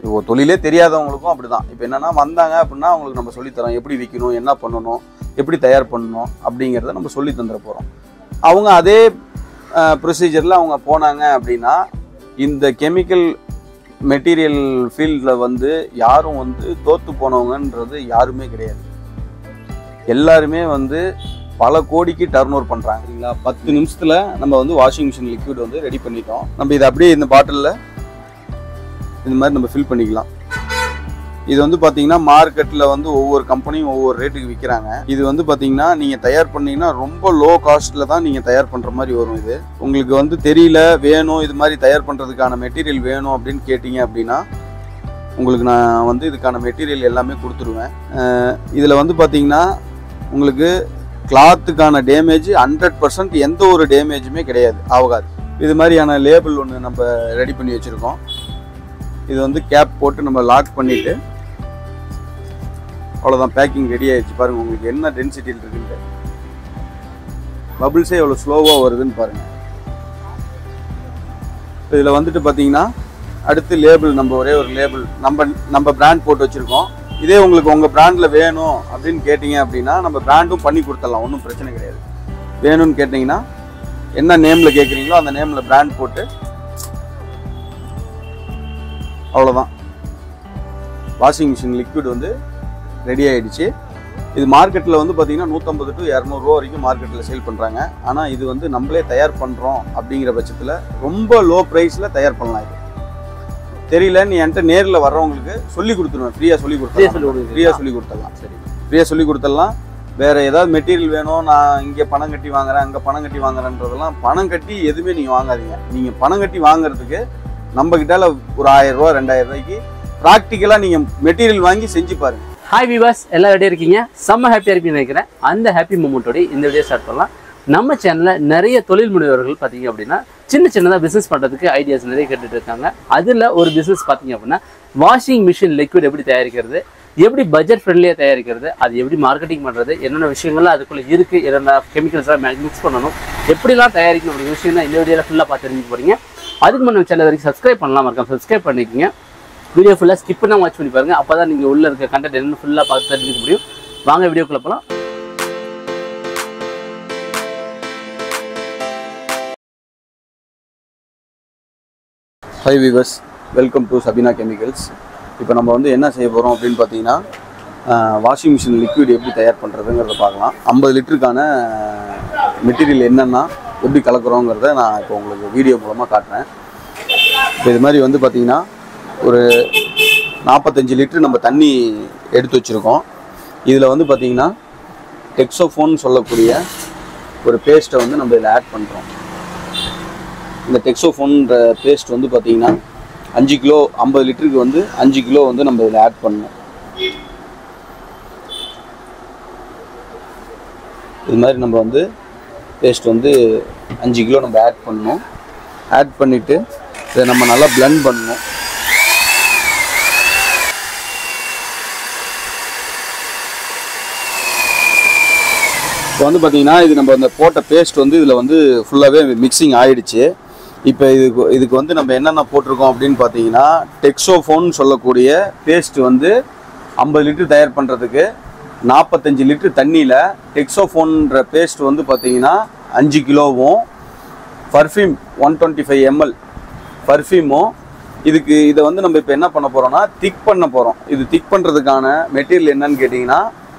இப்போ தொழிலே தெரியாதவங்களுக்கும் அப்படிதான் இப்போ என்னன்னா வந்தாங்க அப்படின்னா அவங்களுக்கு நம்ம சொல்லித்தரோம் எப்படி விற்கணும் என்ன பண்ணணும் எப்படி தயார் பண்ணணும் அப்படிங்கிறத நம்ம சொல்லி தந்துட போகிறோம் அவங்க அதே ப்ரொசீஜரில் அவங்க போனாங்க அப்படின்னா இந்த கெமிக்கல் மெட்டீரியல் ஃபீல்டில் வந்து யாரும் வந்து தோற்று போனவங்கன்றது யாருமே கிடையாது எல்லாருமே வந்து பல கோடிக்கு டர்ன் ஓவர் பண்ணுறாங்க சரிங்களா பத்து நிமிஷத்தில் நம்ம வந்து வாஷிங் மிஷின் லிக்விட் வந்து ரெடி பண்ணிட்டோம் நம்ம இதை அப்படியே இந்த பாட்டிலில் இந்த மாதிரி நம்ம ஃபில் பண்ணிக்கலாம் இது வந்து பார்த்தீங்கன்னா மார்க்கெட்டில் வந்து ஒவ்வொரு கம்பெனியும் ஒவ்வொரு ரேட்டுக்கு விற்கிறாங்க இது வந்து பார்த்தீங்கன்னா நீங்கள் தயார் பண்ணீங்கன்னா ரொம்ப லோ காஸ்ட்டில் தான் நீங்கள் தயார் பண்ணுற மாதிரி வரும் இது உங்களுக்கு வந்து தெரியல வேணும் இது மாதிரி தயார் பண்ணுறதுக்கான மெட்டீரியல் வேணும் அப்படின்னு கேட்டிங்க அப்படின்னா உங்களுக்கு நான் வந்து இதுக்கான மெட்டீரியல் எல்லாமே கொடுத்துருவேன் இதில் வந்து பார்த்தீங்கன்னா உங்களுக்கு கிளாத்துக்கான டேமேஜ் ஹண்ட்ரட் பர்சன்ட் எந்த ஒரு டேமேஜுமே கிடையாது ஆகாது இது மாதிரியான லேபிள் ஒன்று நம்ம ரெடி பண்ணி வச்சுருக்கோம் இது வந்து கேப் போட்டு நம்ம லாக் பண்ணிவிட்டு அவ்வளோதான் பேக்கிங் ரெடி ஆயிடுச்சு பாருங்கள் உங்களுக்கு என்ன டென்சிட்டியில் இருக்குன்ட்டு பபிள்ஸே எவ்வளோ ஸ்லோவாக வருதுன்னு பாருங்கள் இதில் வந்துட்டு பார்த்தீங்கன்னா அடுத்து லேபிள் நம்ம ஒரே ஒரு லேபிள் நம்ம நம்ம பிராண்ட் போட்டு வச்சுருக்கோம் இதே உங்களுக்கு உங்கள் பிராண்டில் வேணும் அப்படின்னு கேட்டிங்க அப்படின்னா நம்ம பிராண்டும் பண்ணி கொடுத்துடலாம் ஒன்றும் பிரச்சனை கிடையாது வேணும்னு கேட்டிங்கன்னா என்ன நேமில் கேட்குறீங்களோ அந்த நேமில் பிராண்ட் போட்டு அவ்வளோதான் வாஷிங் மிஷின் லிக்விட் வந்து ரெடி ஆயிடுச்சு இது மார்க்கெட்டில் வந்து பார்த்தீங்கன்னா நூற்றம்பது டு இரநூறுவா வரைக்கும் மார்க்கெட்டில் சேல் பண்ணுறாங்க ஆனால் இது வந்து நம்மளே தயார் பண்ணுறோம் அப்படிங்கிற பட்சத்தில் ரொம்ப லோ ப்ரைஸில் தயார் பண்ணலாம் இது தெரியல நீ என்கிட்ட நேரில் வர்றவங்களுக்கு சொல்லி கொடுத்துருவேன் ஃப்ரீயாக சொல்லி Free ஆ சொல்லி கொடுத்துருவேன் கொடுக்குறீங்களா? ஃப்ரீயாக சொல்லி கொடுத்துடலாம் சரி ஃப்ரீயாக சொல்லி கொடுத்துடலாம் வேறு ஏதாவது மெட்டீரியல் வேணும் நான் இங்கே பணம் கட்டி வாங்குறேன் அங்கே பணம் கட்டி வாங்குறேன்றதெல்லாம் பணம் கட்டி எதுவுமே நீங்கள் வாங்காதீங்க நீங்கள் பணம் கட்டி வாங்குறதுக்கு நம்ம கிட்டால ஒரு ஆயிரம் ரூபா ரெண்டாயிரம் ரூபாய்க்கு ப்ராக்டிக்கலாக நீங்கள் மெட்டீரியல் வாங்கி செஞ்சு பாருங்க ஹாய் விவாஸ் எல்லாம் ரெடியாக இருக்கீங்க செம்ம ஹாப்பியாக இருப்பீங்கன்னு நினைக்கிறேன் அந்த ஹாப்பி மூமெண்ட்டோட இந்த வீடியோ ஸ்டார்ட் பண்ணலாம் நம்ம சேனலில் நிறைய தொழில் முனைவர்கள் பார்த்தீங்க அப்படின்னா சின்ன சின்னதாக பிஸ்னஸ் பண்ணுறதுக்கு ஐடியாஸ் நிறைய கேட்டுட்டு இருக்காங்க அதில் ஒரு பிஸ்னஸ் பார்த்தீங்க அப்படின்னா வாஷிங் மிஷின் லிக்விட் எப்படி தயாரிக்கிறது எப்படி பட்ஜெட் ஃப்ரெண்ட்லியாக தயாரிக்கிறது அது எப்படி மார்க்கெட்டிங் பண்ணுறது என்னென்ன விஷயங்கள்லாம் அதுக்குள்ளே இருக்குது என்னென்ன கெமிக்கல்ஸ்லாம் மிக்ஸ் பண்ணணும் எப்படிலாம் தயாரிக்கணும் அப்படிங்கிற விஷயம் தான் இந்த வீடியோவில் ஃபுல்லாக பார்த்து தெரிஞ்சுக்க போகிறீங்க அதுக்கு முன்னாடி சேனல் வரைக்கும் சப்ஸ்கிரைப் பண்ணலாம் மறக்காம சப்ஸ்கிரைப் பண்ணிக்கோங்க வீடியோ ஃபுல்லாக ஸ்கிப் பண்ணாம வாட்ச் பண்ணி பாருங்க அப்போ தான் நீங்கள் உள்ளே இருக்க கண்டென்ட் என்னன்னு ஃபுல்லாக பார்த்து தெரிஞ்சுக்க முடியும் வாங்க வீடியோக்குள்ள போகலாம் hi viewers welcome to Sabina chemicals இப்போ நம்ம வந்து என்ன செய்ய போகிறோம் அப்படின்னு பார்த்தீங்கன்னா வாஷிங் மிஷின் லிக்விட் எப்படி தயார் பண்ணுறதுங்கிறத பார்க்கலாம் ஐம்பது லிட்டருக்கான மெட்டீரியல் என்னென்னா எப்படி கலக்குறோங்கிறத நான் இப்போ உங்களுக்கு வீடியோ மூலமாக காட்டுறேன் இப்போ இது மாதிரி வந்து பார்த்தீங்கன்னா ஒரு நாற்பத்தஞ்சு லிட்டர் நம்ம தண்ணி எடுத்து வச்சுருக்கோம் இதில் வந்து பார்த்தீங்கன்னா டெக்ஸோஃபோன் சொல்லக்கூடிய ஒரு பேஸ்ட்டை வந்து நம்ம இதில் ஆட் பண்ணுறோம் இந்த டெக்ஸோஃபோன்ற பேஸ்ட் வந்து பார்த்தீங்கன்னா அஞ்சு கிலோ ஐம்பது லிட்டருக்கு வந்து அஞ்சு கிலோ வந்து நம்ம இதில் ஆட் பண்ணணும் இது மாதிரி நம்ம வந்து பேஸ்ட் வந்து அஞ்சு கிலோ நம்ம ஆட் பண்ணணும் ஆட் பண்ணிவிட்டு இதை நம்ம நல்லா blend பண்ணணும் இப்போ வந்து பார்த்தீங்கன்னா இது நம்ம அந்த போட்ட பேஸ்ட் வந்து இதில் வந்து ஃபுல்லாகவே மிக்சிங் ஆயிடுச்சு இப்போ இதுக்கு இதுக்கு வந்து நம்ம என்னென்ன போட்டிருக்கோம் அப்படின்னு பார்த்தீங்கன்னா டெக்ஸோஃபோன் சொல்லக்கூடிய பேஸ்ட் வந்து ஐம்பது லிட்டர் தயார் பண்ணுறதுக்கு நாற்பத்தஞ்சு லிட்டர் தண்ணியில் டெக்ஸோஃபோன்ற பேஸ்ட் வந்து பார்த்தீங்கன்னா அஞ்சு கிலோவும் perfume one twenty five ML பர்ஃப்யூமும் இதுக்கு இதை வந்து நம்ம இப்போ என்ன பண்ண போகிறோம்னா திக் பண்ண போகிறோம் இது திக் பண்ணுறதுக்கான மெட்டீரியல் என்னன்னு கேட்டிங்கன்னா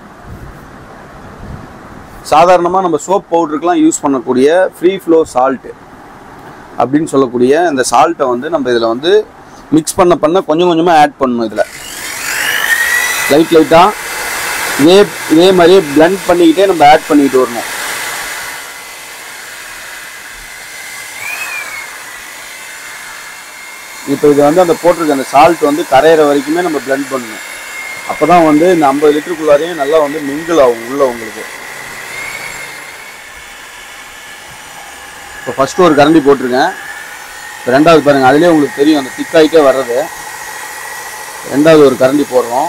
சாதாரணமாக நம்ம சோப் பவுடருக்கெலாம் யூஸ் பண்ணக்கூடிய ஃப்ரீ ஃப்ளோ சால்ட்டு அப்படின்னு சொல்லக்கூடிய இந்த சால்ட்டை வந்து நம்ம இதில் வந்து மிக்ஸ் பண்ண பண்ண கொஞ்சம் கொஞ்சமாக ஆட் பண்ணணும் இதில் லைட் லைட்டாக இதே இதே மாதிரியே blend பண்ணிக்கிட்டே நம்ம ஆட் பண்ணிக்கிட்டு வரணும் இப்போ இது வந்து அந்த போட்டிருக்க அந்த சால்ட் வந்து கரையிற வரைக்குமே நம்ம blend பண்ணணும் அப்போ தான் வந்து இந்த ஐம்பது லிட்டருக்குள்ளாரையும் நல்லா வந்து மிங்கிள் ஆகும் உள்ள உங்களுக்கு இப்போ ஃபஸ்ட்டு ஒரு கரண்டி போட்டிருக்கேன் இப்போ ரெண்டாவது பாருங்கள் அதுலேயே உங்களுக்கு தெரியும் அந்த திக்காயிட்டே வர்றது ரெண்டாவது ஒரு கரண்டி போடுறோம்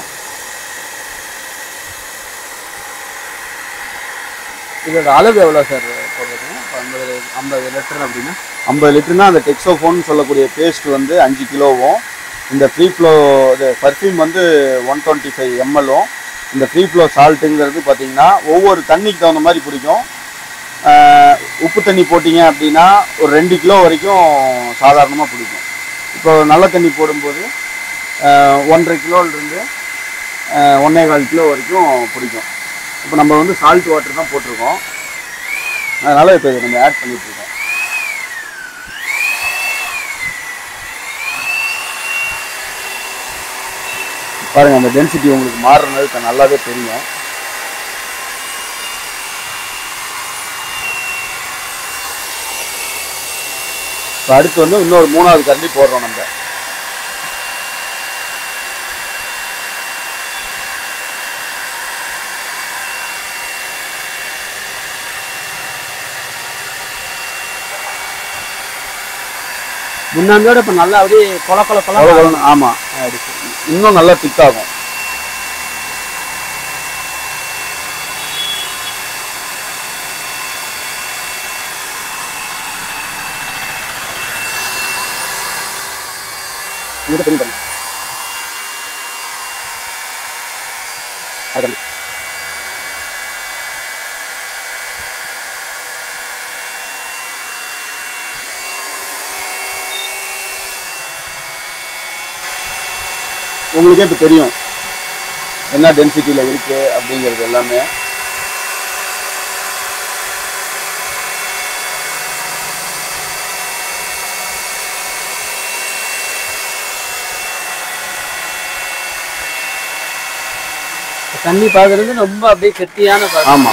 இதோட அளவு எவ்வளோ சார் போடுறதுங்க ஐம்பது ஐம்பது லிட்டர் அப்படின்னா ஐம்பது லிட்டர்னா அந்த டெக்ஸோஃபோன் சொல்லக்கூடிய பேஸ்ட் வந்து அஞ்சு கிலோவும் இந்த ஃப்ரீ ஃப்ளோ இது பர்ஃப்யூம் வந்து ஒன் டுவெண்ட்டி ஃபைவ் எம்எல்லும் இந்த ஃப்ரீ ஃப்ளோ சால்ட்டுங்கிறது பார்த்தீங்கன்னா ஒவ்வொரு தண்ணிக்கு தகுந்த மாதிரி பிடிக்கும் ஆஹ் உப்பு தண்ணி போட்டிங்க அப்படின்னா ஒரு ரெண்டு கிலோ வரைக்கும் சாதாரணமாக பிடிக்கும் இப்போ நல்ல தண்ணி போடும்போது ஆஹ் ஒன்றரை கிலோலேருந்து ஒன்றே கால் கிலோ வரைக்கும் பிடிக்கும் இப்போ நம்ம வந்து சால்ட் வாட்டர் தான் போட்டிருக்கோம் அதனால் இப்போ இதை நம்ம ஆட் பண்ணிட்டு இருக்கோம் பாருங்க அந்த டென்சிட்டி உங்களுக்கு மாறுறது இப்ப நல்லாவே தெரியும் இப்போ அடுத்து வந்து இன்னொரு மூணாவது கரண்டி போடுறோம் நம்ம முன்னாடியோட இப்போ நல்லா அப்படியே கொல கொல கொல அவ்வளவு ஆமா இன்னும் நல்லா திக்காகும் இங்கிட்ட தண்ணி பண்ணு. அது உங்களுக்கே இப்போ தெரியும் என்ன டென்சிட்டியில் இருக்கு அப்படிங்கிறது எல்லாமே தண்ணி பாக்குறது ரொம்ப அப்படியே கெட்டியான பாகு. ஆமா.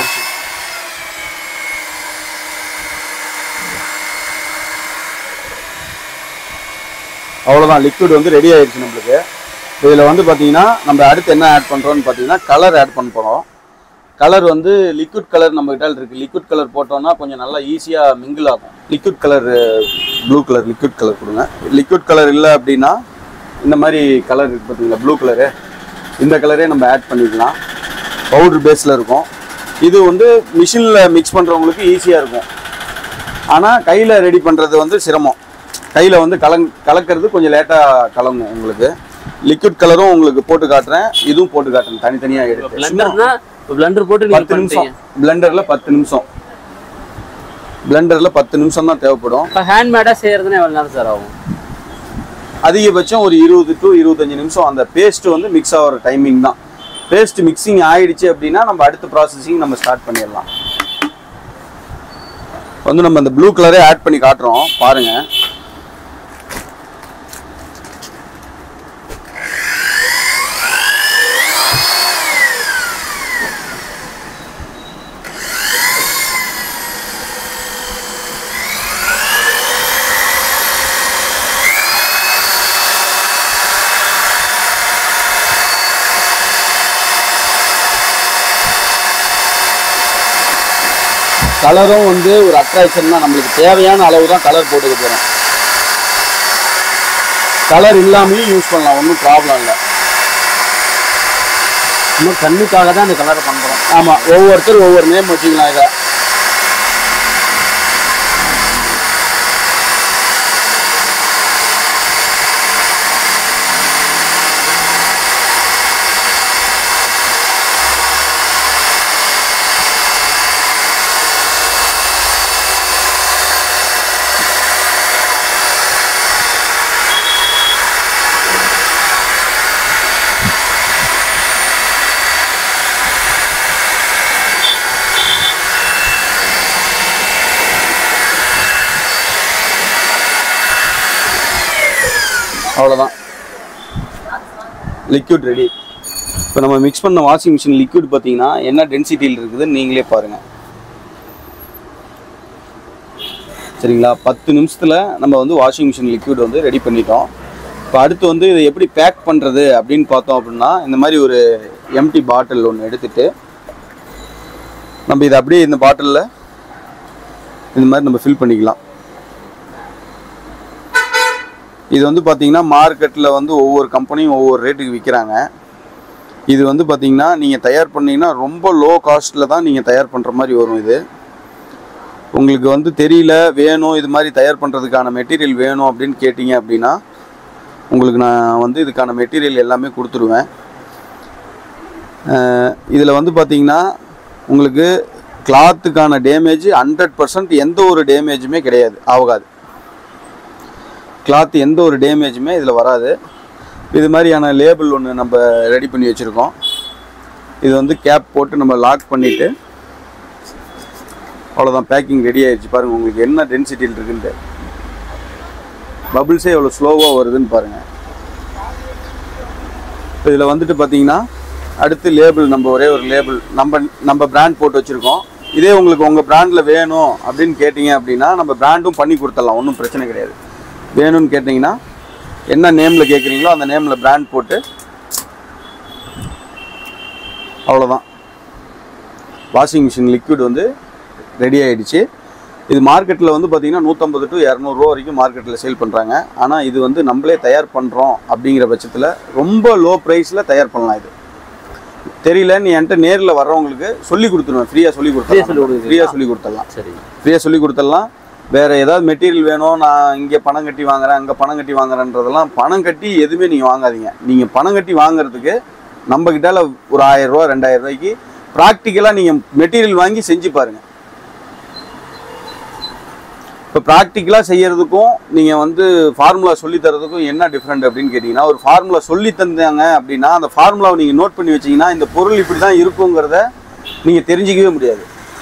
அவ்வளோதான் லிக்விட் வந்து ரெடி ஆயிடுச்சு நம்மளுக்கு இதில் வந்து பார்த்தீங்கன்னா நம்ம அடுத்து என்ன ஆட் பண்ணுறோம்னு பார்த்தீங்கன்னா கலர் ஆட் பண்ண போகிறோம் கலர் வந்து லிக்விட் கலர் நம்ம கிட்ட இருக்கு லிக்விட் கலர் போட்டோம்னா கொஞ்சம் நல்லா ஈஸியாக மிங்கிள் ஆகும் liquid colour blue colour liquid colour கொடுங்க லிக்விட் கலர் இல்லை அப்படின்னா இந்த மாதிரி கலர் இருக்கு பார்த்தீங்களா ப்ளூ கலரு இந்த கலரே நம்ம ஆட் பண்ணிக்கலாம் பவுடர் பேஸில் இருக்கும் இது வந்து மிஷினில் மிக்ஸ் பண்ணுறவங்களுக்கு ஈஸியாக இருக்கும் ஆனால் கையில் ரெடி பண்ணுறது வந்து சிரமம் கையில் வந்து கலங் கலக்கிறது கொஞ்சம் லேட்டாக கலங்கும் உங்களுக்கு லிக்விட் கலரும் உங்களுக்கு போட்டு காட்டுறேன் இதுவும் போட்டு காட்டுறேன் தனித்தனியாக எடுத்து சும்மா பிளண்டர்னா பிளண்டர் போட்டு நீங்க பத்து நிமிஷம் பண்ணிட்டீங்க பிளெண்டரில் பத்து நிமிஷம் பிளெண்டரில் பத்து நிமிஷம் தான் தேவைப்படும் இப்போ ஹேண்ட்மேடா செய்யறதுன்னா எவ்வளவு நேரம் சார் ஆகும் அதிகபட்சம் ஒரு இருபது டு இருபத்தஞ்சு நிமிஷம் அந்த பேஸ்ட் வந்து மிக்ஸ் ஆகிற டைமிங் தான் பேஸ்ட் மிக்சிங் ஆயிடுச்சு அப்படின்னா நம்ம அடுத்த ப்ராசஸிங் நம்ம ஸ்டார்ட் பண்ணிடலாம் வந்து நம்ம அந்த ப்ளூ கலரே ஆட் பண்ணி காட்டுறோம் பாருங்க கலரும் வந்து ஒரு அட்ராக்ஷன் தான் நம்மளுக்கு தேவையான அளவு தான் கலர் போட்டுக்க போகிறோம் கலர் இல்லாமலேயும் யூஸ் பண்ணலாம் ஒன்றும் ப்ராப்ளம் இல்லை இன்னும் கண்ணுக்காக தான் அந்த கலரை பண்றோம் ஆமாம் ஒவ்வொருத்தர் ஒவ்வொரு நேம் வச்சுக்கலாம் இதை அவ்வளோதான் லிக்விட் ரெடி இப்போ நம்ம மிக்ஸ் பண்ண வாஷிங் மிஷின் லிக்விட் பார்த்தீங்கன்னா என்ன டென்சிட்டியில் இருக்குதுன்னு நீங்களே பாருங்கள் சரிங்களா பத்து நிமிஷத்தில் நம்ம வந்து வாஷிங் மிஷின் லிக்விட் வந்து ரெடி பண்ணிட்டோம் இப்போ அடுத்து வந்து இதை எப்படி பேக் பண்ணுறது அப்படின்னு பார்த்தோம் அப்படின்னா இந்த மாதிரி ஒரு எம்டி பாட்டில் ஒன்று எடுத்துட்டு நம்ம இதை அப்படியே இந்த பாட்டிலில் இந்த மாதிரி நம்ம ஃபில் பண்ணிக்கலாம் இது வந்து பார்த்தீங்கன்னா மார்க்கெட்டில் வந்து ஒவ்வொரு கம்பெனியும் ஒவ்வொரு ரேட்டுக்கு விற்கிறாங்க இது வந்து பார்த்தீங்கன்னா நீங்கள் தயார் பண்ணீங்கன்னா ரொம்ப லோ காஸ்ட்டில் தான் நீங்கள் தயார் பண்ணுற மாதிரி வரும் இது உங்களுக்கு வந்து தெரியல வேணும் இது மாதிரி தயார் பண்ணுறதுக்கான மெட்டீரியல் வேணும் அப்படின்னு கேட்டிங்க அப்படின்னா உங்களுக்கு நான் வந்து இதுக்கான மெட்டீரியல் எல்லாமே கொடுத்துருவேன் இதில் வந்து பார்த்தீங்கன்னா உங்களுக்கு கிளாத்துக்கான டேமேஜ் ஹண்ட்ரட் பர்சன்ட் எந்த ஒரு டேமேஜுமே கிடையாது ஆகாது கிளாத் எந்த ஒரு டேமேஜுமே இதில் வராது இது மாதிரியான லேபிள் ஒன்று நம்ம ரெடி பண்ணி வச்சுருக்கோம் இது வந்து கேப் போட்டு நம்ம லாக் பண்ணிவிட்டு அவ்வளோதான் பேக்கிங் ரெடி ஆயிடுச்சு பாருங்கள் உங்களுக்கு என்ன டென்சிட்டியில் இருக்குன்ட்டு பபிள்ஸே எவ்வளோ ஸ்லோவாக வருதுன்னு பாருங்கள் இதில் வந்துட்டு பார்த்தீங்கன்னா அடுத்து லேபிள் நம்ம ஒரே ஒரு லேபிள் நம்ம நம்ம பிராண்ட் போட்டு வச்சுருக்கோம் இதே உங்களுக்கு உங்கள் பிராண்டில் வேணும் அப்படின்னு கேட்டிங்க அப்படின்னா நம்ம பிராண்டும் பண்ணி கொடுத்துடலாம் ஒன்றும் பிரச்சனை கிடையாது வேணும்னு கேட்டிங்கன்னா என்ன நேமில் கேட்குறீங்களோ அந்த நேமில் பிராண்ட் போட்டு அவ்வளோதான் வாஷிங் மிஷின் லிக்விட் வந்து ரெடி ஆயிடுச்சு இது மார்க்கெட்டில் வந்து பார்த்தீங்கன்னா நூற்றம்பது டு இரநூறுவா வரைக்கும் மார்க்கெட்டில் சேல் பண்ணுறாங்க ஆனால் இது வந்து நம்மளே தயார் பண்ணுறோம் அப்படிங்கிற பட்சத்தில் ரொம்ப லோ ப்ரைஸில் தயார் பண்ணலாம் இது தெரியல நீ என்கிட்ட நேரில் வர்றவங்களுக்கு சொல்லி கொடுத்துருவேன் ஃப்ரீயாக சொல்லி Free ஆ சொல்லி கொடுத்துருவேன் கொடுக்குறீங்களா? ஃப்ரீயாக சொல்லி கொடுத்துடலாம் சரி ஃப்ரீயாக சொல்லி கொடுத்துடலாம் வேறு ஏதாவது மெட்டீரியல் வேணும் நான் இங்கே பணம் கட்டி வாங்குறேன் அங்கே பணம் கட்டி வாங்குறேன்றதெல்லாம் பணம் கட்டி எதுவுமே நீங்கள் வாங்காதீங்க நீங்கள் பணம் கட்டி வாங்குறதுக்கு நம்ம கிட்டால ஒரு ஆயிரம் ரூபா ரெண்டாயிரம் ரூபாய்க்கு ப்ராக்டிக்கலாக நீங்கள் மெட்டீரியல் வாங்கி செஞ்சு பாருங்கள் இப்போ ப்ராக்டிக்கலாக செய்யறதுக்கும் நீங்கள் வந்து ஃபார்முலா சொல்லி தரதுக்கும் என்ன டிஃப்ரெண்ட் அப்படின்னு கேட்டிங்கன்னா ஒரு ஃபார்முலா சொல்லி தந்தாங்க அப்படின்னா அந்த ஃபார்முலாவை நீங்கள் நோட் பண்ணி வச்சீங்கன்னா இந்த பொருள் இப்படி தான் இருக்குங்கிறத நீங்கள் தெரிஞ்சிக்கவே முடியாது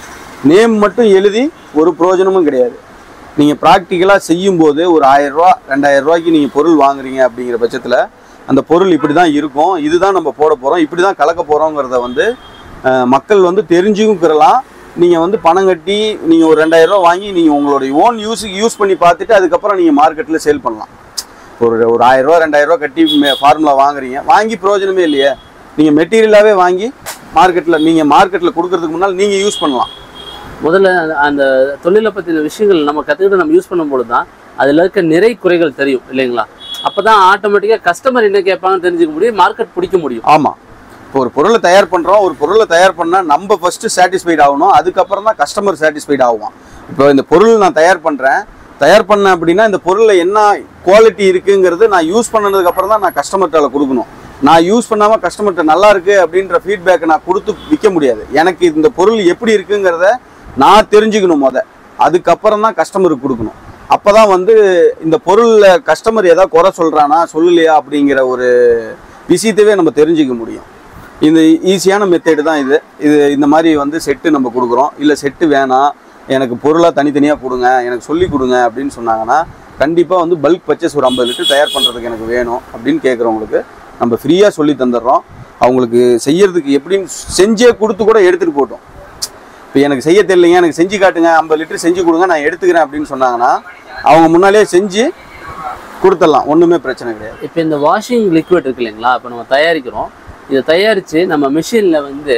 நேம் மட்டும் எழுதி ஒரு பிரயோஜனமும் கிடையாது நீங்கள் ப்ராக்டிக்கலாக செய்யும்போது ஒரு ஆயிரம் ரூபா ரெண்டாயிரம் ரூபாய்க்கு நீங்கள் பொருள் வாங்குறீங்க அப்படிங்கிற பட்சத்தில் அந்த பொருள் இப்படி தான் இருக்கும் இதுதான் நம்ம போட போகிறோம் இப்படி தான் கலக்க போகிறோங்கிறத வந்து அஹ், மக்கள் வந்து தெரிஞ்சுக்கிறலாம் நீங்கள் வந்து பணம் கட்டி நீங்கள் ஒரு ரெண்டாயிரம் ரூபா வாங்கி நீங்கள் உங்களுடைய ஓன் யூஸுக்கு யூஸ் பண்ணி பார்த்துட்டு அதுக்கப்புறம் நீங்கள் மார்க்கெட்டில் சேல் பண்ணலாம் ஒரு ஒரு ஆயிரம் ரூபா ரெண்டாயிரம் ரூபா கட்டி ஃபார்முலா வாங்குறீங்க வாங்கி பிரயோஜனமே இல்லையே நீங்கள் மெட்டீரியலாகவே வாங்கி மார்க்கெட்டில் நீங்கள் மார்க்கெட்டில் கொடுக்கறதுக்கு முன்னால் நீங்கள் யூஸ் பண்ணலாம் முதல்ல அந்த- அந்த தொழிலை பற்றின விஷயங்கள் நம்ம கற்றுக்கிட்டு நம்ம யூஸ் பண்ணும்போது தான் அதில் இருக்க நிறை குறைகள் தெரியும் இல்லைங்களா அப்போ தான் ஆட்டோமேட்டிக்காக கஸ்டமர் என்ன கேட்பாங்கன்னு தெரிஞ்சுக்க முடியும் மார்க்கெட் பிடிக்க முடியும் ஆமாம் இப்போ ஒரு பொருளை தயார் பண்ணுறோம் ஒரு பொருளை தயார் பண்ணால் நம்ம ஃபஸ்ட்டு சாட்டிஸ்ஃபைட் ஆகணும் அதுக்கப்புறம் தான் கஸ்டமர் சாட்டிஸ்ஃபைட் ஆகுவான் இப்போ இந்த பொருள் நான் தயார் பண்ணுறேன் தயார் பண்ணேன் அப்படின்னா இந்த பொருளில் என்ன குவாலிட்டி இருக்குங்கிறது நான் யூஸ் பண்ணதுக்கப்புறம் தான் நான் கஸ்டமர்கிட்ட கொடுக்கணும் நான் யூஸ் பண்ணாமல் கஸ்டமர்கிட்ட நல்லா இருக்கு அப்படின்ற ஃபீட்பேக்கை நான் கொடுத்து விற்க முடியாது எனக்கு இந்த பொருள் எப்படி இருக்குங்கிறத நான் தெரிஞ்சுக்கணும் முத அதுக்கப்புறம் தான் கஸ்டமருக்கு கொடுக்கணும் அப்போ தான் வந்து இந்த பொருளில் கஸ்டமர் ஏதாவது குறை சொல்கிறானா சொல்லலையா அப்படிங்கிற ஒரு விஷயத்தவே நம்ம தெரிஞ்சுக்க முடியும் இந்த ஈஸியான மெத்தேடு தான் இது இது இந்த மாதிரி வந்து செட்டு நம்ம கொடுக்குறோம் இல்லை செட்டு வேணாம் எனக்கு பொருளாக தனித்தனியாக கொடுங்க எனக்கு சொல்லி கொடுங்க அப்படின்னு சொன்னாங்கன்னா கண்டிப்பாக வந்து பல்க் பர்ச்சேஸ் ஒரு ஐம்பது லிட்டர் தயார் பண்ணுறதுக்கு எனக்கு வேணும் அப்படின்னு கேட்குறவங்களுக்கு நம்ம ஃப்ரீயாக சொல்லி தந்துடுறோம் அவங்களுக்கு செய்யறதுக்கு எப்படின்னு செஞ்சே கொடுத்து கூட எடுத்துகிட்டு போட்டோம் இப்போ எனக்கு செய்ய தெரியலைங்க எனக்கு செஞ்சு காட்டுங்க ஐம்பது லிட்டர் செஞ்சு கொடுங்க நான் எடுத்துக்கிறேன் அப்படின்னு சொன்னாங்கன்னா அவங்க முன்னாலே செஞ்சு கொடுத்துடலாம் ஒன்றுமே பிரச்சனை கிடையாது இப்போ இந்த வாஷிங் லிக்விட் இருக்கு இல்லைங்களா இப்போ நம்ம தயாரிக்கிறோம் இதை தயாரித்து நம்ம மிஷினில் வந்து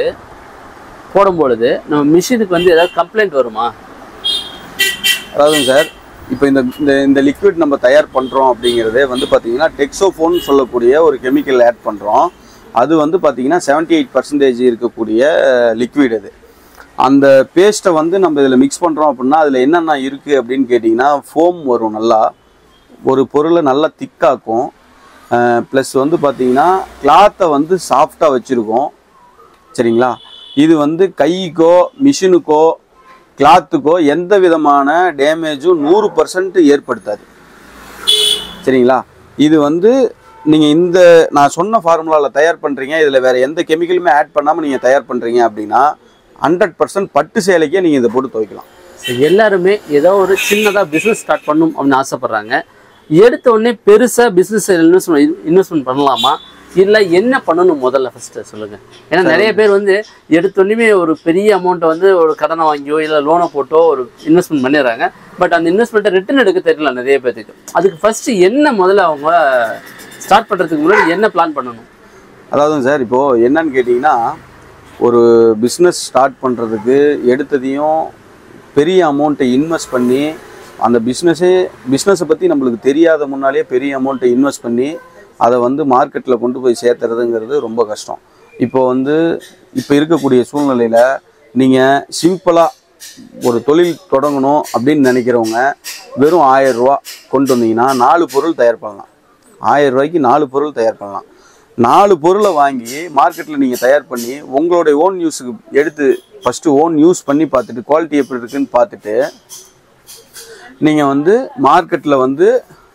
போடும் பொழுது நம்ம மிஷினுக்கு வந்து ஏதாவது கம்ப்ளைண்ட் வருமா அதாவதுங்க சார் இப்போ இந்த இந்த இந்த லிக்விட் நம்ம தயார் பண்ணுறோம் அப்படிங்கிறதே வந்து பார்த்தீங்கன்னா டெக்ஸோஃபோன் சொல்லக்கூடிய ஒரு கெமிக்கல் ஆட் பண்ணுறோம் அது வந்து பார்த்தீங்கன்னா செவன்ட்டி எயிட் பர்சன்டேஜ் இருக்கக்கூடிய லிக்விட் அது அந்த பேஸ்ட்டை வந்து நம்ம இதில் மிக்ஸ் பண்ணுறோம் அப்படின்னா அதில் என்னென்ன இருக்குது அப்படின்னு கேட்டிங்கன்னா ஃபோம் வரும் நல்லா ஒரு பொருளை நல்லா திக்காக்கும் ப்ளஸ் வந்து பார்த்தீங்கன்னா கிளாத்தை வந்து சாஃப்டாக வச்சுருக்கோம் சரிங்களா இது வந்து கைக்கோ மிஷினுக்கோ கிளாத்துக்கோ எந்த விதமான டேமேஜும் நூறு பர்சன்ட் ஏற்படுத்தாது சரிங்களா இது வந்து நீங்கள் இந்த நான் சொன்ன ஃபார்முலாவில் தயார் பண்ணுறீங்க இதில் வேறு எந்த கெமிக்கலுமே ஆட் பண்ணாமல் நீங்கள் தயார் பண்ணுறீங்க அப்படின்னா ஹண்ட்ரட் பர்சன்ட் பட்டு சேலைக்கே நீங்கள் இதை போட்டு துவைக்கலாம் So, எல்லாருமே ஏதோ ஒரு சின்னதாக பிஸ்னஸ் ஸ்டார்ட் பண்ணும் அப்படின்னு ஆசைப்படுறாங்க எடுத்த உடனே பெருசாக பிஸ்னஸ் இன்வெஸ்ட்மெண்ட் இன்வெஸ்ட்மெண்ட் பண்ணலாமா இல்லை என்ன பண்ணணும் முதல்ல ஃபஸ்ட்டு சொல்லுங்கள் ஏன்னா நிறைய பேர் வந்து எடுத்த உடனே ஒரு பெரிய அமௌண்ட்டை வந்து ஒரு கடனை வாங்கியோ இல்லை லோனை போட்டோ ஒரு இன்வெஸ்ட்மெண்ட் பண்ணிடுறாங்க பட் அந்த இன்வெஸ்ட்மெண்ட்டை ரிட்டர்ன் எடுக்க தெரியல நிறைய பேர்த்துக்கு அதுக்கு ஃபஸ்ட்டு என்ன முதல்ல அவங்க ஸ்டார்ட் பண்ணுறதுக்கு முன்னாடி என்ன பிளான் பண்ணணும் அதாவதுங்க சார் இப்போது என்னன்னு கேட்டிங்கன்னா ஒரு பிஸ்னஸ் ஸ்டார்ட் பண்ணுறதுக்கு எடுத்ததையும் பெரிய அமௌண்ட்டை இன்வெஸ்ட் பண்ணி அந்த பிஸ்னஸே பிஸ்னஸை பற்றி நம்மளுக்கு தெரியாத முன்னாலே பெரிய அமௌண்ட்டை இன்வெஸ்ட் பண்ணி அதை வந்து மார்க்கெட்டில் கொண்டு போய் சேர்த்துறதுங்கிறது ரொம்ப கஷ்டம் இப்போ வந்து இப்போ இருக்கக்கூடிய சூழ்நிலையில் நீங்கள் சிம்பிளாக ஒரு தொழில் தொடங்கணும் அப்படின்னு நினைக்கிறவங்க வெறும் ஆயிரம் ரூபா கொண்டு வந்தீங்கன்னா நாலு பொருள் தயார் பண்ணலாம் ஆயிரம் ரூபாய்க்கு நாலு பொருள் தயார் பண்ணலாம் நாலு பொருளை வாங்கி மார்க்கெட்டில் நீங்கள் தயார் பண்ணி உங்களுடைய ஓன் யூஸுக்கு எடுத்து ஃபஸ்ட்டு ஓன் யூஸ் பண்ணி பார்த்துட்டு குவாலிட்டி எப்படி இருக்குன்னு பார்த்துட்டு நீங்கள் வந்து மார்க்கெட்டில் வந்து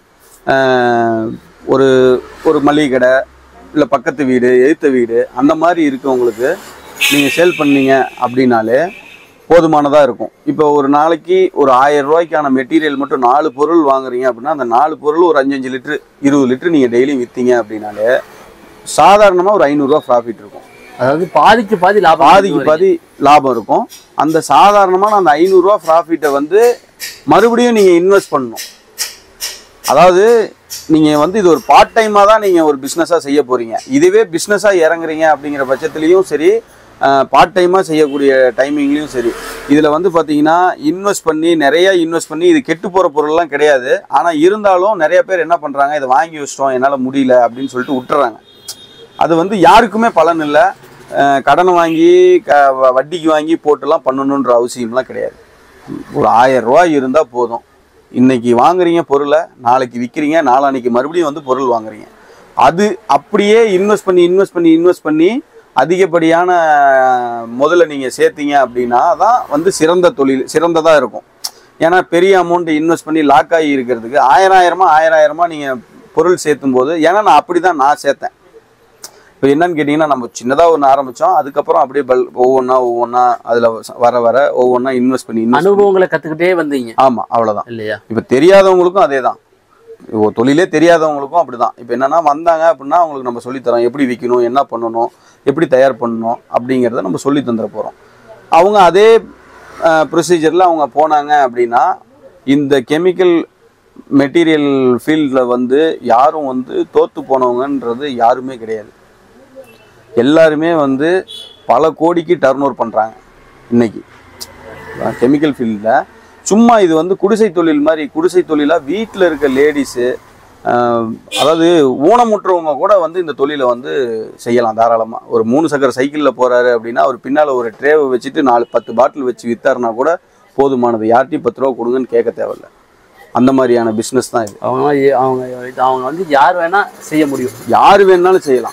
ஆஹ், ஒரு ஒரு மளிகை கடை இல்லை பக்கத்து வீடு எதிர்த்த வீடு அந்த மாதிரி இருக்கவங்களுக்கு நீங்கள் சேல் பண்ணீங்க அப்படின்னாலே போதுமானதாக இருக்கும் இப்போ ஒரு நாளைக்கு ஒரு ஆயிரம் ரூபாய்க்கான மெட்டீரியல் மட்டும் நாலு பொருள் வாங்குறீங்க அப்படின்னா அந்த நாலு பொருள் ஒரு அஞ்சஞ்சு லிட்ரு இருபது லிட்ரு நீங்கள் டெய்லியும் விற்றீங்க அப்படின்னாலே சாதாரணமாக ஒரு ஐநூறுரூவா ப்ராஃபிட் இருக்கும் அதாவது பாதிக்கு பாதி லாபம் பாதிக்கு பாதி லாபம் இருக்கும் அந்த சாதாரணமான அந்த ஐநூறுரூவா ப்ராஃபிட்டை வந்து மறுபடியும் நீங்கள் இன்வெஸ்ட் பண்ணணும் அதாவது நீங்கள் வந்து இது ஒரு பார்ட் டைமாக தான் நீங்கள் ஒரு பிஸ்னஸாக செய்ய போகிறீங்க இதுவே பிஸ்னஸாக இறங்குறீங்க அப்படிங்கிற பட்சத்துலேயும் சரி பார்ட் டைமாக செய்யக்கூடிய டைமிங்லேயும் சரி இதில் வந்து பார்த்தீங்கன்னா இன்வெஸ்ட் பண்ணி நிறைய இன்வெஸ்ட் பண்ணி இது கெட்டு போகிற பொருள்லாம் கிடையாது ஆனால் இருந்தாலும் நிறைய பேர் என்ன பண்ணுறாங்க இதை வாங்கி வச்சிட்டோம் என்னால் முடியல அப்படின்னு சொல்லிட்டு விட்டுறாங்க அது வந்து யாருக்குமே பலன் இல்லை அஹ் கடன் வாங்கி க வ- வட்டிக்கு வாங்கி போட்டுலாம் பண்ணணுன்ற அவசியம்லாம் கிடையாது ஒரு ஆயிரம் ரூபாய் இருந்தால் போதும் இன்னைக்கு வாங்குறீங்க பொருளை நாளைக்கு விற்கிறீங்க நாளான்னைக்கு மறுபடியும் வந்து பொருள் வாங்குறீங்க அது அப்படியே இன்வெஸ்ட் பண்ணி இன்வெஸ்ட் பண்ணி இன்வெஸ்ட் பண்ணி அதிகப்படியான முதல்ல நீங்கள் சேர்த்தீங்க அப்படின்னா தான் வந்து சிறந்த தொழில் சிறந்ததாக இருக்கும் ஏன்னா பெரிய அமௌண்ட் இன்வெஸ்ட் பண்ணி லாக் ஆகி இருக்கிறதுக்கு ஆயிரம் ஆயிரமா ஆயிரம் ஆயிரமா நீங்கள் பொருள் சேர்த்தும் போது ஏன்னா நான் அப்படி தான் நான் சேர்த்தேன் இப்போ என்னன்னு கேட்டிங்கன்னா நம்ம சின்னதாக ஒன்று ஆரம்பித்தோம் அதுக்கப்புறம் அப்படியே பல் ஒவ்வொன்றா ஒவ்வொன்றா அதில் வர வர ஒவ்வொன்றா இன்வெஸ்ட் பண்ணி இன்வெஸ்ட் அனுபவங்களை கத்துக்கிட்டே வந்தீங்க ஆமாம் அவ்வளோதான் இல்லையா இப்போ தெரியாதவங்களுக்கும் அதே தான் இப்போ தொழிலே தெரியாதவங்களுக்கும் அப்படிதான் இப்போ என்னன்னா வந்தாங்க அப்படின்னா அவங்களுக்கு நம்ம சொல்லித்தரோம் எப்படி விற்கணும் என்ன பண்ணணும் எப்படி தயார் பண்ணணும் அப்படிங்கிறத நம்ம சொல்லி தந்துட போகிறோம் அவங்க அதே ப்ரொசீஜரில் அவங்க போனாங்க அப்படின்னா இந்த கெமிக்கல் மெட்டீரியல் ஃபீல்டில் வந்து யாரும் வந்து தோற்று போனவங்கன்றது யாருமே கிடையாது எல்லாருமே வந்து பல கோடிக்கு டர்ன் ஓவர் பண்ணுறாங்க இன்னைக்கு கெமிக்கல் ஃபீல்டில் சும்மா இது வந்து குடிசை தொழில் மாதிரி குடிசை தொழிலாக வீட்டில் இருக்க லேடிஸு அதாவது ஊனமுற்றவங்க கூட வந்து இந்த தொழிலை வந்து செய்யலாம் தாராளமாக ஒரு மூணு சக்கர சைக்கிளில் போகிறாரு அப்படின்னா அவர் பின்னால் ஒரு ட்ரேவை வச்சுட்டு நாலு பத்து பாட்டில் வச்சு வித்தாருனா கூட போதுமானது யார்ட்டையும் பத்து ரூபா கொடுங்கன்னு கேட்க தேவையில்ல அந்த மாதிரியான பிஸ்னஸ் தான் இது அவங்க அவங்க இது அவங்க வந்து யார் வேணா செய்ய முடியும் யார் வேணாலும் செய்யலாம்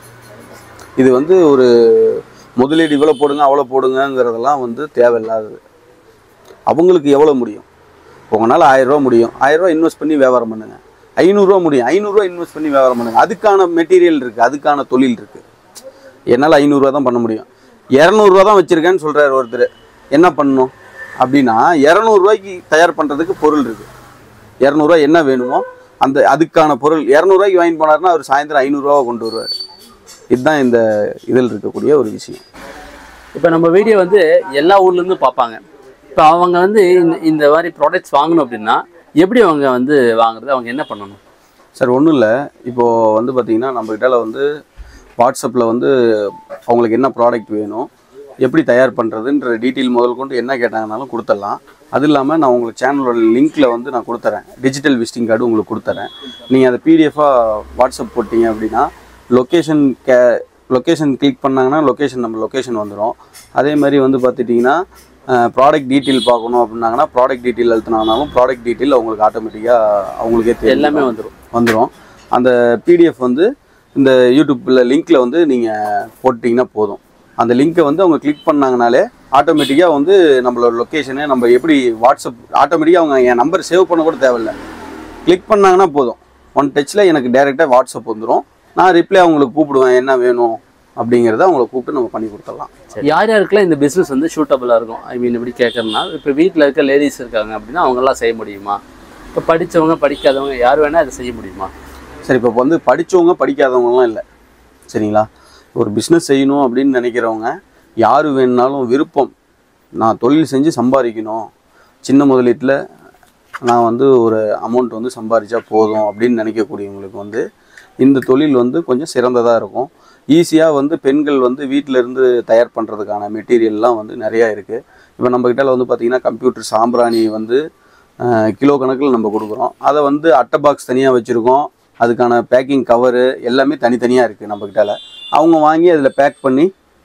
இது வந்து ஒரு முதலீடு இவ்வளோ போடுங்க அவ்வளோ போடுங்கங்கிறதெல்லாம் வந்து தேவையில்லாதது அவங்களுக்கு எவ்வளோ முடியும் உங்களால் ஆயிரம் ரூபா முடியும் ஆயிரம் ரூபா இன்வெஸ்ட் பண்ணி வியாபாரம் பண்ணுங்க ஐநூறுரூவா முடியும் ஐநூறுரூவா இன்வெஸ்ட் பண்ணி வியாபாரம் பண்ணுங்க அதுக்கான மெட்டீரியல் இருக்குது அதுக்கான தொழில் இருக்குது என்னால் ஐநூறுரூவா தான் பண்ண முடியும் இரநூறுவா தான் வச்சுருக்கேன்னு சொல்கிறார் ஒருத்தர் என்ன பண்ணணும் அப்படின்னா இரநூறுவாய்க்கு தயார் பண்ணுறதுக்கு பொருள் இருக்குது இரநூறுவா என்ன வேணுமோ அந்த அதுக்கான பொருள் இரநூறுவாய்க்கு வாங்கிட்டு போனாருன்னா அவர் சாயந்தரம் ஐநூறுரூவா கொண்டு வருவார் இதுதான் இந்த இதில் இருக்கக்கூடிய ஒரு விஷயம் இப்போ நம்ம வீடியோ வந்து எல்லா ஊர்லேருந்து பார்ப்பாங்க இப்போ அவங்க வந்து இந்த இந்த மாதிரி ப்ராடக்ட்ஸ் வாங்கணும் அப்படின்னா எப்படி அவங்க வந்து வாங்குறது அவங்க என்ன பண்ணணும் சார் ஒன்றும் இல்லை இப்போது வந்து பார்த்தீங்கன்னா நம்ம கிட்ட வந்து வாட்ஸ்அப்பில் வந்து அவங்களுக்கு என்ன ப்ராடக்ட் வேணும் எப்படி தயார் பண்ணுறதுன்ற டீட்டெயில் முதல் கொண்டு என்ன கேட்டாங்கனாலும் கொடுத்துடலாம் அது இல்லாமல் நான் உங்களுக்கு சேனலோட லிங்க்கில் வந்து நான் கொடுத்துறேன் டிஜிட்டல் விசிட்டிங் கார்டு உங்களுக்கு கொடுத்துறேன் நீங்கள் அதை பிடிஎஃபாக வாட்ஸ்அப் போட்டிங்க அப்படின்னா லொக்கேஷன் கே லொக்கேஷன் கிளிக் பண்ணாங்கன்னா லொக்கேஷன் நம்ம லொக்கேஷன் வந்துடும் அதே மாதிரி வந்து பார்த்துட்டிங்கன்னா ப்ராடக்ட் டீட்டெயில் பார்க்கணும் அப்படின்னாங்கன்னா ப்ராடக்ட் டீட்டெயில் அழுத்தினாங்கனாலும் ப்ராடக்ட் டீட்டெயில் அவங்களுக்கு ஆட்டோமேட்டிக்காக அவங்களுக்கே தெரியும் எல்லாமே வந்துடும் வந்துடும் அந்த பிடிஎஃப் வந்து இந்த யூடியூப்பில் லிங்க்கில் வந்து நீங்கள் போட்டிங்கன்னா போதும் அந்த லிங்க்கை வந்து அவங்க கிளிக் பண்ணாங்கனாலே ஆட்டோமேட்டிக்காக வந்து நம்மளோட லொக்கேஷனு நம்ம எப்படி வாட்ஸ்அப் ஆட்டோமேட்டிக்காக அவங்க என் நம்பர் சேவ் பண்ண கூட தேவையில்ல கிளிக் பண்ணாங்கன்னா போதும் ஒன் டச்சில் எனக்கு டேரெக்டாக வாட்ஸ்அப் வந்துடும் நான் ரிப்ளை அவங்களுக்கு கூப்பிடுவேன் என்ன வேணும் அப்படிங்கிறத அவங்கள கூப்பிட்டு நம்ம பண்ணி கொடுத்துடலாம் யார் யாருக்கெல்லாம் இந்த பிஸ்னஸ் வந்து சூட்டபுளாக இருக்கும் ஐ மீன் இப்படி கேட்குறதுனா இப்போ வீட்டில் இருக்க லேடிஸ் இருக்காங்க அப்படின்னா அவங்கெல்லாம் செய்ய முடியுமா இப்போ படித்தவங்க படிக்காதவங்க யார் வேணால் அதை செய்ய முடியுமா சரி இப்போ வந்து படித்தவங்க படிக்காதவங்கலாம் இல்லை சரிங்களா ஒரு பிஸ்னஸ் செய்யணும் அப்படின்னு நினைக்கிறவங்க யார் வேணுனாலும் விருப்பம் நான் தொழில் செஞ்சு சம்பாதிக்கணும் சின்ன முதலீட்டில் நான் வந்து ஒரு அமௌண்ட் வந்து சம்பாதிச்சா போதும் அப்படின்னு நினைக்கக்கூடியவங்களுக்கு வந்து இந்த தொழில் வந்து கொஞ்சம் சிறந்ததாக இருக்கும் ஈஸியாக வந்து பெண்கள் வந்து வீட்டில் இருந்து தயார் பண்ணுறதுக்கான மெட்டீரியல்லாம் வந்து நிறையா இருக்குது இப்போ நம்ம கிட்ட வந்து பார்த்திங்கன்னா கம்ப்யூட்டர் சாம்பிராணி வந்து அஹ், கிலோ கணக்கில் நம்ம கொடுக்குறோம் அதை வந்து அட்டை பாக்ஸ் தனியாக வச்சுருக்கோம் அதுக்கான பேக்கிங் கவரு எல்லாமே தனித்தனியாக இருக்குது நம்ம கிட்டால அவங்க வாங்கி அதில் பேக் பண்ணி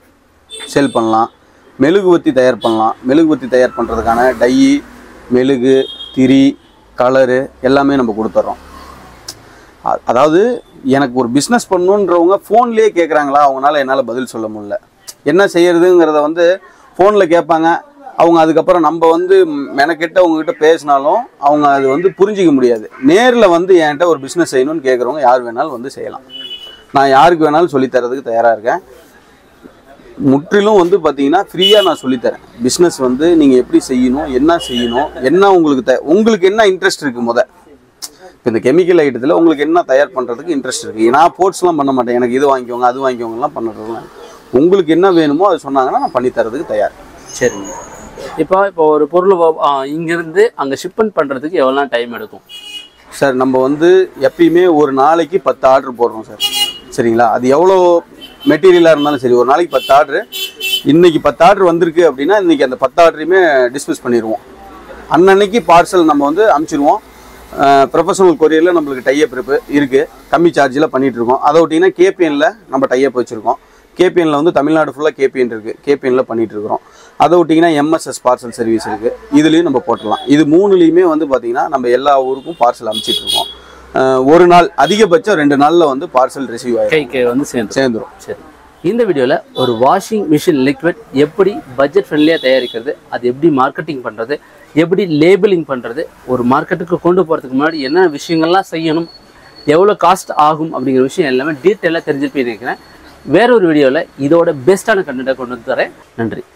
சேல் பண்ணலாம் மெழுகுவத்தி தயார் பண்ணலாம் மெழுகுவத்தி தயார் பண்ணுறதுக்கான டை மெழுகு திரி கலரு எல்லாமே நம்ம கொடுத்துட்றோம் அ- அதாவது எனக்கு ஒரு பிஸ்னஸ் பண்ணணுன்றவங்க ஃபோன்லேயே கேட்குறாங்களா அவங்களால என்னால் பதில் சொல்ல முடியல என்ன செய்யறதுங்கிறத வந்து ஃபோனில் கேட்பாங்க அவங்க அதுக்கப்புறம் நம்ம வந்து மெனக்கெட்டு அவங்ககிட்ட பேசினாலும் அவங்க அது வந்து புரிஞ்சிக்க முடியாது நேரில் வந்து என்கிட்ட ஒரு பிஸ்னஸ் செய்யணும்னு கேட்குறவங்க யார் வேணாலும் வந்து செய்யலாம் நான் யாருக்கு வேணாலும் சொல்லித் தரதுக்கு தயாராக இருக்கேன் முற்றிலும் வந்து பார்த்தீங்கன்னா ஃப்ரீயாக நான் சொல்லித்தரேன் பிஸ்னஸ் வந்து நீங்கள் எப்படி செய்யணும் என்ன செய்யணும் என்ன உங்களுக்கு த உங்களுக்கு என்ன இன்ட்ரெஸ்ட் இருக்குது முத இப்போ இந்த கெமிக்கல் ஐட்டத்தில் உங்களுக்கு என்ன தயார் பண்ணுறதுக்கு இன்ட்ரெஸ்ட் இருக்குது நான் போர்ட்ஸ்லாம் பண்ண மாட்டேன் எனக்கு இது வாங்கிக்கோங்க அது வாங்கிக்கோங்கலாம் பண்ணுறதுலாம் உங்களுக்கு என்ன வேணுமோ அது சொன்னாங்கன்னா நான் பண்ணி தரதுக்கு தயார் சரிங்க இப்போ இப்போ ஒரு பொருள் வ- ஆ, இங்கிருந்து அங்கே ஷிப்மெண்ட் பண்ணுறதுக்கு எவ்வளோ டைம் எடுக்கும் சார் நம்ம வந்து எப்பயுமே ஒரு நாளைக்கு பத்து ஆர்டர் போடுறோம் சார் சரிங்களா அது எவ்வளோ மெட்டீரியலாக இருந்தாலும் சரி ஒரு நாளைக்கு பத்து ஆர்டர் இன்னைக்கு பத்து ஆர்டர் வந்திருக்கு அப்படின்னா இன்னைக்கு அந்த பத்து ஆர்டரையுமே டிஸ்மிஸ் பண்ணிடுவோம் அன்னன்னைக்கு பார்சல் நம்ம வந்து அனுப்பிச்சிடுவோம் ப்ரொஃபஷனல் கொரியரில் நம்மளுக்கு டைப் இருப்பு இருக்குது கம்மி சார்ஜில் பண்ணிட்டு இருக்கோம் அதை விட்டிங்கன்னா கேபிஎனில் நம்ம டைப் வச்சுருக்கோம் கேபிஎனில் வந்து தமிழ்நாடு ஃபுல்லாக கேபிஎன் இருக்குது கேபிஎனில் பண்ணிட்டு இருக்கிறோம் அதை விட்டிங்கன்னா எம்எஸ்எஸ் பார்சல் சர்வீஸ் இருக்குது இதுலேயும் நம்ம போட்டுடலாம் இது மூணுலேயுமே வந்து பார்த்திங்கன்னா நம்ம எல்லா ஊருக்கும் பார்சல் அனுப்பிச்சிட்டு இருக்கோம் அஹ் ஒரு நாள் அதிகபட்சம் ரெண்டு நாளில் வந்து பார்சல் ரிசீவ் ஆகிடும் கைக்கு வந்து சேர்ந்து சேர்ந்துரும் சரி இந்த வீடியோவில் ஒரு வாஷிங் மிஷின் லிக்விட் எப்படி பட்ஜெட் ஃப்ரெண்ட்லியாக தயாரிக்கிறது அது எப்படி மார்க்கெட்டிங் பண்ணுறது எப்படி லேபிளிங் பண்ணுறது ஒரு மார்க்கெட்டுக்கு கொண்டு போகிறதுக்கு முன்னாடி என்ன விஷயங்கள்லாம் செய்யணும் எவ்வளோ காஸ்ட் ஆகும் அப்படிங்கிற விஷயம் எல்லாமே டீட்டெயிலாக தெரிஞ்சிருப்பேன் நினைக்கிறேன் வேற ஒரு வீடியோவில் இதோட பெஸ்ட்டான கண்டென்ட்டை கொண்டு வந்து தரேன் நன்றி